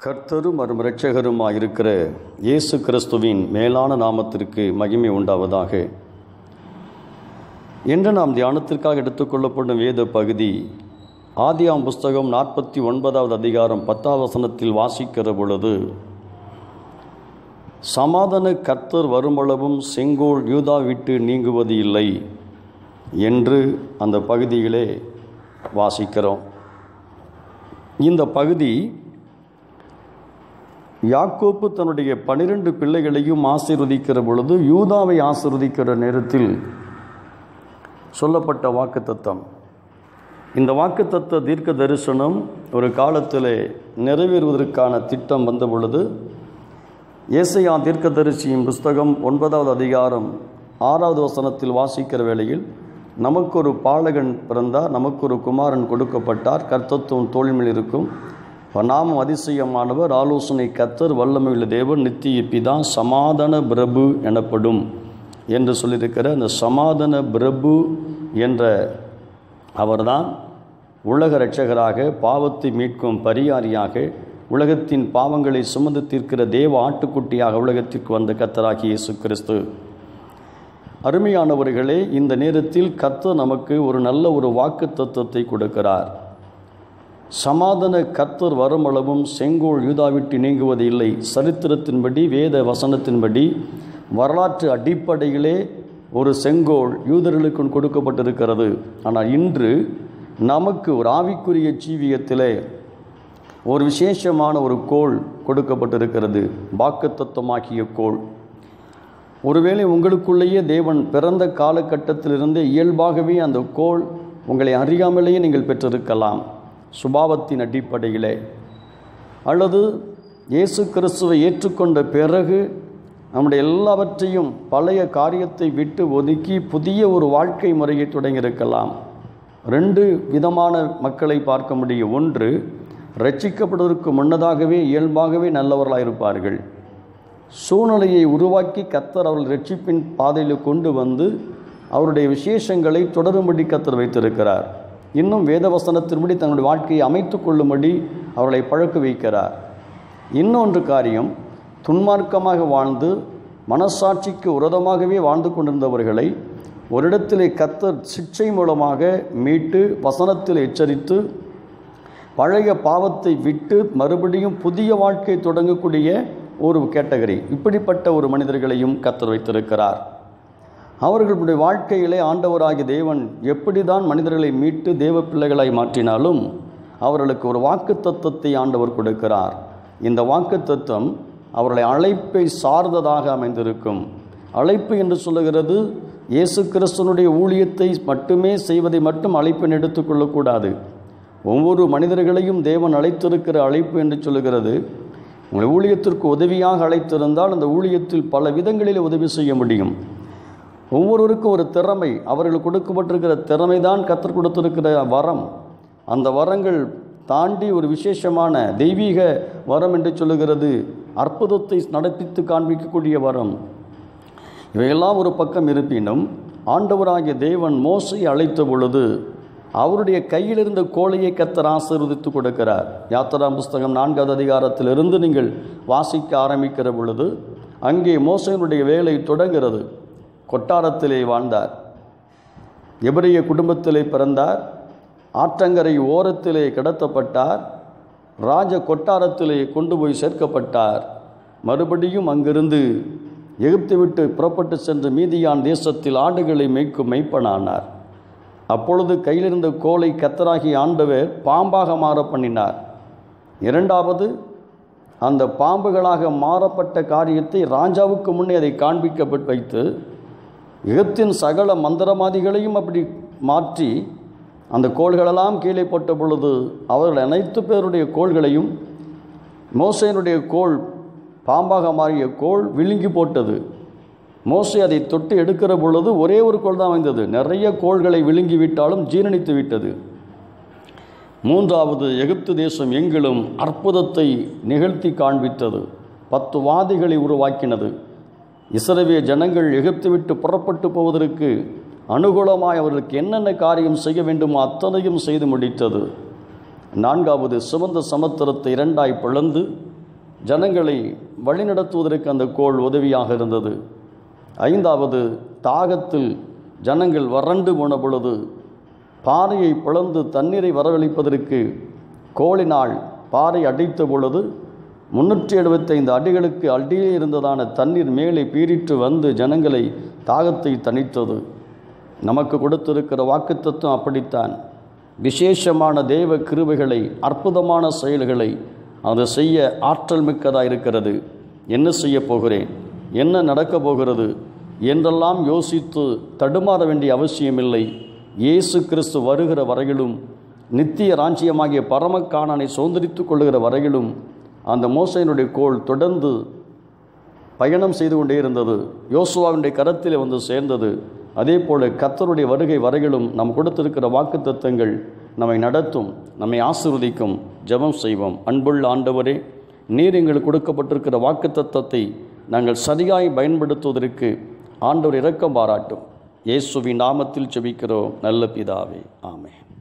கர்த்தரும் அரும் இரட்சகருமாய் இருக்கிற இயேசு கிறிஸ்துவின் மேலான நாமத்திற்கு மகிமை உண்டாவதாக இன்று நாம் தியானத்திற்காக எடுத்துக்கொள்ளப்படும் வேத பகுதி ஆதியாம் புஸ்தகம் நாற்பத்தி ஒன்பதாவது அதிகாரம் பத்தாவது வசனத்தில் வாசிக்கிற பொழுது சமாதான கர்த்தர் வருமளவும் செங்கோல் யூதா விட்டு நீங்குவது இல்லை என்று அந்த பகுதியிலே வாசிக்கிறோம் இந்த பகுதி யாக்கோப்பு தன்னுடைய பனிரெண்டு பிள்ளைகளையும் ஆசீர்வதிக்கிற பொழுது யூதாவை ஆசீர்வதிக்கிற நேரத்தில் சொல்லப்பட்ட வாக்குத்தத்தம் இந்த வாக்குத்தத்த தீர்க்க தரிசனம் ஒரு காலத்தில் நிறைவேறுவதற்கான திட்டம் வந்த பொழுது ஏசையா தீர்க்கதரிசியின் புஸ்தகம் ஒன்பதாவது அதிகாரம் ஆறாவது வசனத்தில் வாசிக்கிற வேளையில் நமக்கு ஒரு பாலகன் பிறந்தார் நமக்கு ஒரு குமாரன் கொடுக்கப்பட்டார் கர்த்தத்துவம் தோல்மையில் இருக்கும் நாமம் அதிசயமானவர் ஆலோசனை கத்தர் வல்லமையுள்ள தேவன் நித்திய பிதா சமாதான பிரபு எனப்படும் என்று சொல்லியிருக்கிற அந்த சமாதான பிரபு என்ற அவர்தான் உலக இரட்சகராக பாவத்தை மீட்கும் பரியாரியாக உலகத்தின் பாவங்களை சுமந்து தீர்க்கிற தேவ ஆட்டுக்குட்டியாக உலகத்திற்கு வந்த கத்தராகி இயேசு கிறிஸ்து அருமையானவர்களே இந்த நேரத்தில் கர்த்தர் நமக்கு ஒரு நல்ல ஒரு வாக்கு தத்துவத்தை கொடுக்கிறார் சமாதான கர்த்தர் வருமளவும் செங்கோல் யூதாவிட்டு நீங்குவது இல்லை சரித்திரத்தின்படி வேத வசனத்தின்படி வரலாற்று அடிப்படையிலே ஒரு செங்கோல் யூதர்களுக்கு கொடுக்கப்பட்டிருக்கிறது ஆனால் இன்று நமக்கு ஒரு ஆவிக்குரிய ஜீவியத்திலே ஒரு விசேஷமான ஒரு கோள் கொடுக்கப்பட்டிருக்கிறது வாக்கு தத்துவமாகிய கோள் ஒருவேளை உங்களுக்குள்ளேயே தேவன் பிறந்த காலகட்டத்திலிருந்தே இயல்பாகவே அந்த கோள் உங்களை அறியாமலேயே நீங்கள் பெற்றிருக்கலாம் சுபாவத்தின் அடிப்படையிலே அல்லது இயேசு கிறிஸ்துவை ஏற்றுக்கொண்ட பிறகு நம்முடைய எல்லாவற்றையும் பழைய காரியத்தை விட்டு ஒதுக்கி புதிய ஒரு வாழ்க்கை முறையை தொடங்கியிருக்கலாம் ரெண்டு விதமான மக்களை பார்க்க முடியும் ஒன்று ரட்சிக்கப்படுவதற்கு முன்னதாகவே இயல்பாகவே நல்லவர்களாக இருப்பார்கள் சூழ்நிலையை உருவாக்கி கத்தர் அவர்கள் ரட்சிப்பின் பாதையில் கொண்டு வந்து அவருடைய விசேஷங்களை தொடரும்படி கத்தர் வைத்திருக்கிறார் இன்னும் வேதவசனத்தின்படி தன்னுடைய வாழ்க்கையை அமைத்து கொள்ளும்படி அவர்களை பழக்க வைக்கிறார் இன்னொன்று காரியம் துன்மார்க்கமாக வாழ்ந்து மனசாட்சிக்கு உரதமாகவே வாழ்ந்து கொண்டிருந்தவர்களை ஒரு இடத்திலே கத்தர் சிக்ஷை மூலமாக மீட்டு வசனத்தில் எச்சரித்து பழைய பாவத்தை விட்டு மறுபடியும் புதிய வாழ்க்கை தொடங்கக்கூடிய ஒரு கேட்டகரி இப்படிப்பட்ட ஒரு மனிதர்களையும் கத்தர் வைத்திருக்கிறார் அவர்களுடைய வாழ்க்கையிலே ஆண்டவராகிய தேவன் எப்படி தான் மனிதர்களை மீட்டு தேவ பிள்ளைகளாய் மாற்றினாலும் அவர்களுக்கு ஒரு வாக்கு தத்துவத்தை ஆண்டவர் கொடுக்கிறார் இந்த வாக்கு தத்துவம் அவர்களை அழைப்பை சார்ந்ததாக அமைந்திருக்கும் அழைப்பு என்று சொல்லுகிறது இயேசு கிறிஸ்தனுடைய ஊழியத்தை மட்டுமே செய்வதை மட்டும் அழைப்பின் எடுத்துக்கொள்ளக்கூடாது ஒவ்வொரு மனிதர்களையும் தேவன் அழைத்திருக்கிற அழைப்பு என்று சொல்லுகிறது உங்களை ஊழியத்திற்கு உதவியாக அழைத்திருந்தால் அந்த ஊழியத்தில் பல விதங்களில் உதவி செய்ய முடியும் ஒவ்வொருவருக்கும் ஒரு திறமை அவர்களுக்கு கொடுக்கப்பட்டிருக்கிற திறமை தான் கற்றுக் கொடுத்திருக்கிற வரம் அந்த வரங்கள் தாண்டி ஒரு விசேஷமான தெய்வீக வரம் என்று சொல்லுகிறது அற்புதத்தை நடப்பித்து காண்பிக்கக்கூடிய வரம் இவையெல்லாம் ஒரு பக்கம் இருப்பினும் ஆண்டவராகிய தேவன் மோசை அழைத்த பொழுது அவருடைய கையில் இருந்த கோழையை கத்தர் ஆசீர்வதித்து கொடுக்கிறார் யாத்திரா புஸ்தகம் நான்காவது அதிகாரத்திலிருந்து நீங்கள் வாசிக்க ஆரம்பிக்கிற பொழுது அங்கே மோசையினுடைய வேலை தொடங்கிறது கொட்டாரத்திலே வாழ்ந்தார் எபிரிய குடும்பத்திலே பிறந்தார் ஆற்றங்கரை ஓரத்திலே கிடத்தப்பட்டார் ராஜ கொட்டாரத்திலே கொண்டு போய் சேர்க்கப்பட்டார் மறுபடியும் அங்கிருந்து எகிப்து விட்டு புறப்பட்டு சென்று மீதியான் தேசத்தில் ஆடுகளை மேய்க்கும் மெய்ப்பனானார் அப்பொழுது கையிலிருந்த கோலை கத்தராகி ஆண்டவர் பாம்பாக மாற பண்ணினார் இரண்டாவது அந்த பாம்புகளாக மாறப்பட்ட காரியத்தை ராஜாவுக்கு முன்னே அதை காண்பிக்கப்பட்டு வைத்து யுகத்தின் சகல மந்திரவாதிகளையும் அப்படி மாற்றி அந்த கோள்களெல்லாம் கீழே போட்ட பொழுது அவர்கள் அனைத்து பேருடைய கோள்களையும் மோசையனுடைய கோள் பாம்பாக மாறிய கோள் விழுங்கி போட்டது மோசை அதை தொட்டு எடுக்கிற பொழுது ஒரே ஒரு கோள் தான் வந்தது நிறைய கோள்களை விழுங்கி விட்டாலும் ஜீரணித்து விட்டது மூன்றாவது எகிப்து தேசம் எங்கிலும் அற்புதத்தை நிகழ்த்தி காண்பித்தது பத்து வாதிகளை உருவாக்கினது இஸ்ரவே ஜனங்கள் எகிப்து விட்டு புறப்பட்டு போவதற்கு அனுகூலமாய் அவர்களுக்கு என்னென்ன காரியம் செய்ய வேண்டுமோ அத்தனையும் செய்து முடித்தது நான்காவது சிவந்த சமுத்திரத்தை இரண்டாய் பிளந்து ஜனங்களை வழிநடத்துவதற்கு அந்த கோல் உதவியாக இருந்தது ஐந்தாவது தாகத்தில் ஜனங்கள் வறண்டு போன பொழுது பாறையை பிளந்து தண்ணீரை வரவழைப்பதற்கு கோலினால் பாறை அடைத்த பொழுது முன்னூற்றி எழுபத்தைந்து அடிகளுக்கு அடியே இருந்ததான தண்ணீர் மேலே பீறிட்டு வந்து ஜனங்களை தாகத்தை தணித்தது நமக்கு கொடுத்திருக்கிற வாக்குத்தத்துவம் அப்படித்தான் விசேஷமான தேவ கிருபைகளை அற்புதமான செயல்களை அது செய்ய ஆற்றல் மிக்கதாக இருக்கிறது என்ன செய்ய போகிறேன் என்ன நடக்கப் போகிறது என்றெல்லாம் யோசித்து தடுமாற வேண்டிய அவசியமில்லை இயேசு கிறிஸ்து வருகிற வரையிலும் நித்திய ராஞ்சியமாகிய பரமக்கானனை சுதந்திரித்து கொள்ளுகிற வரையிலும் அந்த மோசையினுடைய கோல் தொடர்ந்து பயணம் செய்து கொண்டே இருந்தது யோசுவாவினுடைய கரத்தில் வந்து சேர்ந்தது அதே போல கத்தருடைய வருகை வரையிலும் நாம் கொடுத்திருக்கிற வாக்குத்தத்தங்கள் நம்மை நடத்தும் நம்மை ஆசீர்வதிக்கும் ஜெபம் செய்வோம் அன்புள்ள ஆண்டவரே நீர் எங்களுக்கு கொடுக்கப்பட்டிருக்கிற வாக்குத்தத்தத்தை நாங்கள் சரியாய் பயன்படுத்துவதற்கு ஆண்டவர் இரக்கம் பாராட்டும் இயேசுவின் நாமத்தில் ஜெபிக்கிறோம் நல்ல பிதாவே ஆமென்